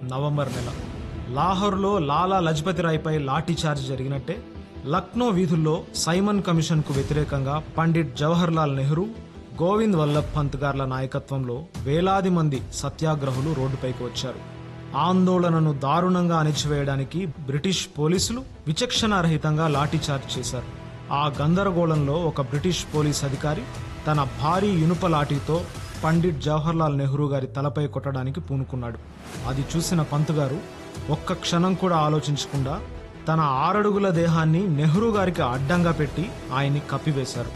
November నెల లాహోర్లో లాలా లజపతి రాయ్పై లాఠీచార్జ్ జరిగినట్టే లక్నో వీధుల్లో సైమన్ కమిషన్కు వ్యతిరేకంగా పండిట్ జవహర్లాల్ నెహ్రూ గోవింద్ వల్లభ్ పంత్ గార్ల నాయకత్వంలో వేలాది మంది సత్యాగ్రహులు రోడ్డుపైకి వచ్చారు ఆందోళనను దారుణంగా అణిచివేయడానికి బ్రిటిష్ పోలీసులు విచక్షణారహితంగా లాఠీచార్జ్ చేశారు ఆ గందరగోళంలో ఒక బ్రిటిష్ పోలీస్ అధికారి తన భారీ ఇనుప లాఠీతో పండిట్ జవహర్లాల్ నెహ్రూ గారి తలపై కొట్టడానికి పూనుకున్నాడు అది చూసిన పంత్ గారు ఒక్క క్షణం కూడా ఆలోచించకుండా తన ఆరడుగుల దేహాన్ని నెహ్రూ గారికి అడ్డంగా పెట్టి ఆయన్ని కప్పివేశారు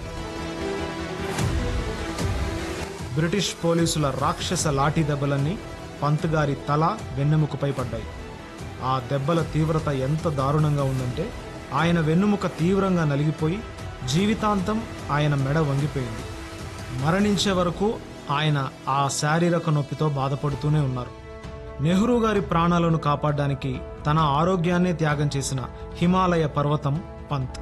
బ్రిటిష్ పోలీసుల రాక్షస లాఠీ దెబ్బలన్నీ పంత్ గారి తల వెన్నెముకపై పడ్డాయి ఆ దెబ్బల తీవ్రత ఎంత దారుణంగా ఉందంటే ఆయన వెన్నుముక తీవ్రంగా నలిగిపోయి జీవితాంతం ఆయన మెడ వంగిపోయింది మరణించే వరకు ఆయన ఆ శారీరక నొప్పితో బాధపడుతూనే ఉన్నారు నెహ్రూ గారి ప్రాణాలను కాపాడడానికి తన ఆరోగ్యాన్నే త్యాగం చేసిన హిమాలయ పర్వతం పంత్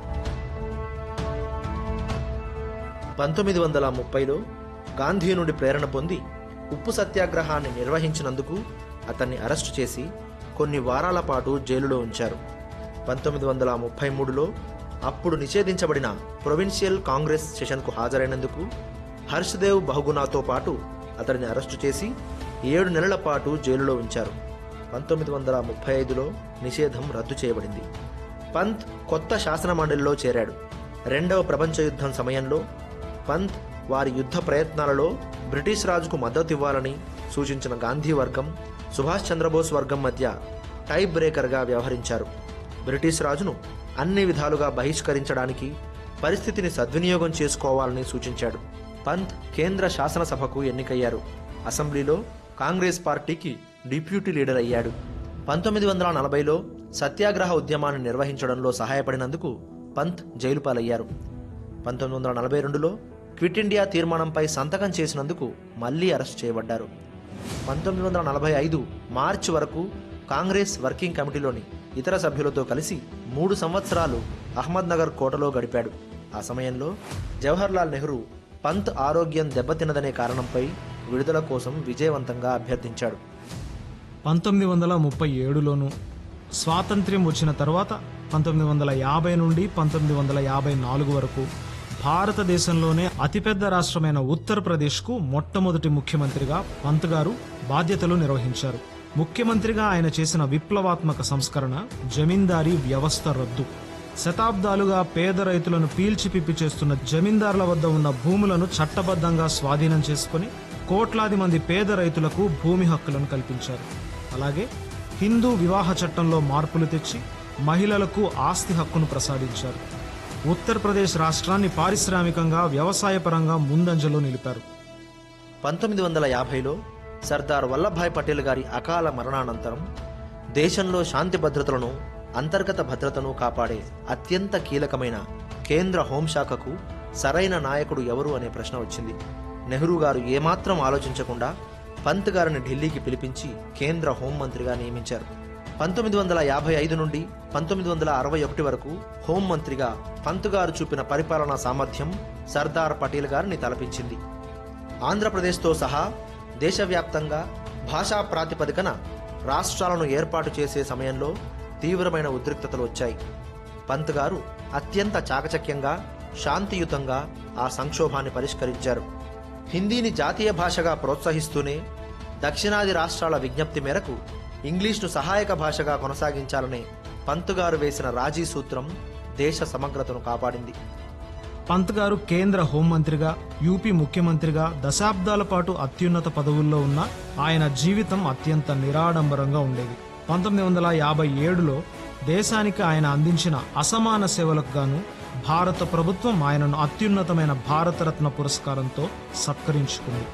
పంతొమ్మిది వందల ముప్పైలో గాంధీ నుండి ప్రేరణ పొంది ఉప్పు సత్యాగ్రహాన్ని నిర్వహించినందుకు అతన్ని అరెస్టు చేసి కొన్ని వారాల పాటు జైలులో ఉంచారు పంతొమ్మిది వందల ముప్పై మూడులో అప్పుడు నిషేధించబడిన ప్రొవిన్షియల్ కాంగ్రెస్ సెషన్కు హాజరైనందుకు హర్షదేవ్ బహుగుణాతో పాటు అతడిని అరెస్టు చేసి ఏడు నెలల పాటు జైలులో ఉంచారు పంతొమ్మిది వందల ముప్పై ఐదులో నిషేధం రద్దు చేయబడింది పంత్ కొత్త శాసన మండలిలో చేరాడు రెండవ ప్రపంచ యుద్ధం సమయంలో పంత్ వారి యుద్ధ ప్రయత్నాలలో బ్రిటిష్ రాజుకు మద్దతు ఇవ్వాలని సూచించిన గాంధీ వర్గం సుభాష్ చంద్రబోస్ వర్గం మధ్య టై బ్రేకర్గా వ్యవహరించారు బ్రిటిష్ రాజును అన్ని విధాలుగా బహిష్కరించడానికి పరిస్థితిని సద్వినియోగం చేసుకోవాలని సూచించాడు పంత్ కేంద్ర శాసనసభకు ఎన్నికయ్యారు అసెంబ్లీలో కాంగ్రెస్ పార్టీకి డిప్యూటీ లీడర్ అయ్యాడు పంతొమ్మిది వందల నలభైలో సత్యాగ్రహ ఉద్యమాన్ని నిర్వహించడంలో సహాయపడినందుకు పంత్ జైలు పాలయ్యారు పంతొమ్మిది వందల నలభై రెండులో క్విట్ ఇండియా తీర్మానంపై సంతకం చేసినందుకు మళ్లీ అరెస్ట్ చేయబడ్డారు పంతొమ్మిది వందల నలభై ఐదు మార్చి వరకు కాంగ్రెస్ వర్కింగ్ కమిటీలోని ఇతర సభ్యులతో కలిసి మూడు సంవత్సరాలు అహ్మద్నగర్ కోటలో గడిపాడు ఆ సమయంలో జవహర్లాల్ నెహ్రూ పంత్ ఆరోగ్యం దెబ్బతిన్నదనే కారణంపై విడుదల కోసం విజయవంతంగా అభ్యర్థించాడు పంతొమ్మిది వందల ముప్పై ఏడులోను స్వాతంత్ర్యం వచ్చిన తర్వాత పంతొమ్మిది వందల యాభై నుండి పంతొమ్మిది వందల యాభై నాలుగు వరకు భారతదేశంలోనే అతిపెద్ద రాష్ట్రమైన ఉత్తరప్రదేశ్కు మొట్టమొదటి ముఖ్యమంత్రిగా పంత్ గారు బాధ్యతలు నిర్వహించారు ముఖ్యమంత్రిగా ఆయన చేసిన విప్లవాత్మక సంస్కరణ జమీందారీ వ్యవస్థ రద్దు శతాబ్దాలుగా పేద రైతులను పీల్చిపిప్పి చేస్తున్న జమీందారుల వద్ద ఉన్న భూములను చట్టబద్ధంగా స్వాధీనం చేసుకుని కోట్లాది మంది పేద రైతులకు భూమి హక్కులను కల్పించారు అలాగే హిందూ వివాహ చట్టంలో మార్పులు తెచ్చి మహిళలకు ఆస్తి హక్కును ప్రసాదించారు ఉత్తరప్రదేశ్ రాష్ట్రాన్ని పారిశ్రామికంగా వ్యవసాయపరంగా ముందంజలో నిలిపారు పంతొమ్మిది వందల యాభైలో సర్దార్ వల్లభాయ్ పటేల్ గారి అకాల మరణానంతరం దేశంలో శాంతి భద్రతలను అంతర్గత భద్రతను కాపాడే అత్యంత కీలకమైన కేంద్ర హోంశాఖకు సరైన నాయకుడు ఎవరు అనే ప్రశ్న వచ్చింది నెహ్రూ గారు ఏమాత్రం ఆలోచించకుండా పంత్ గారిని ఢిల్లీకి పిలిపించి కేంద్ర హోంమంత్రిగా నియమించారు పంతొమ్మిది వందల యాభై ఐదు నుండి పంతొమ్మిది వందల అరవై ఒకటి వరకు హోంమంత్రిగా పంత్ గారు చూపిన పరిపాలనా సామర్థ్యం సర్దార్ పటేల్ గారిని తలపించింది ఆంధ్రప్రదేశ్తో సహా దేశవ్యాప్తంగా భాషా ప్రాతిపదికన రాష్ట్రాలను ఏర్పాటు చేసే సమయంలో తీవ్రమైన ఉద్రిక్తతలు వచ్చాయి పంత్ గారు అత్యంత చాకచక్యంగా శాంతియుతంగా ఆ సంక్షోభాన్ని పరిష్కరించారు హిందీని జాతీయ భాషగా ప్రోత్సహిస్తూనే దక్షిణాది రాష్ట్రాల విజ్ఞప్తి మేరకు ఇంగ్లీష్ను సహాయక భాషగా కొనసాగించాలనే పంత్ గారు వేసిన రాజీ సూత్రం దేశ సమగ్రతను కాపాడింది పంత్ గారు కేంద్ర హోంమంత్రిగా యూపీ ముఖ్యమంత్రిగా దశాబ్దాల పాటు అత్యున్నత పదవుల్లో ఉన్న ఆయన జీవితం అత్యంత నిరాడంబరంగా ఉండేది పంతొమ్మిది వందల యాభై ఏడులో దేశానికి ఆయన అందించిన అసమాన సేవలకు గాను భారత ప్రభుత్వం ఆయనను అత్యున్నతమైన భారతరత్న పురస్కారంతో సత్కరించుకుంది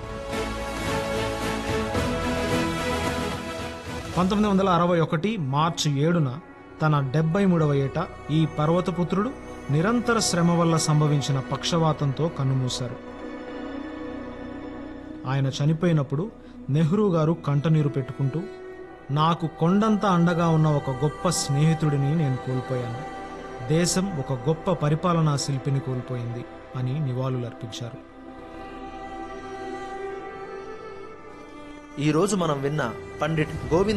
పంతొమ్మిది వందల అరవై ఒకటి మార్చి ఏడున తన డెబ్బై మూడవ ఏట ఈ పర్వతపుత్రుడు నిరంతర శ్రమ వల్ల సంభవించిన పక్షవాతంతో కన్నుమూశారు ఆయన చనిపోయినప్పుడు నెహ్రూ గారు కంటనీరు పెట్టుకుంటూ నాకు కొండంత అండగా ఉన్న ఒక గొప్ప స్నేహితుడిని నేను కోల్పోయాను దేశం ఒక గొప్ప పరిపాలనా శిల్పిని కోల్పోయింది అని నివాళులర్పించారు ఈ రోజు మనం విన్న పండిట్ గోవింద్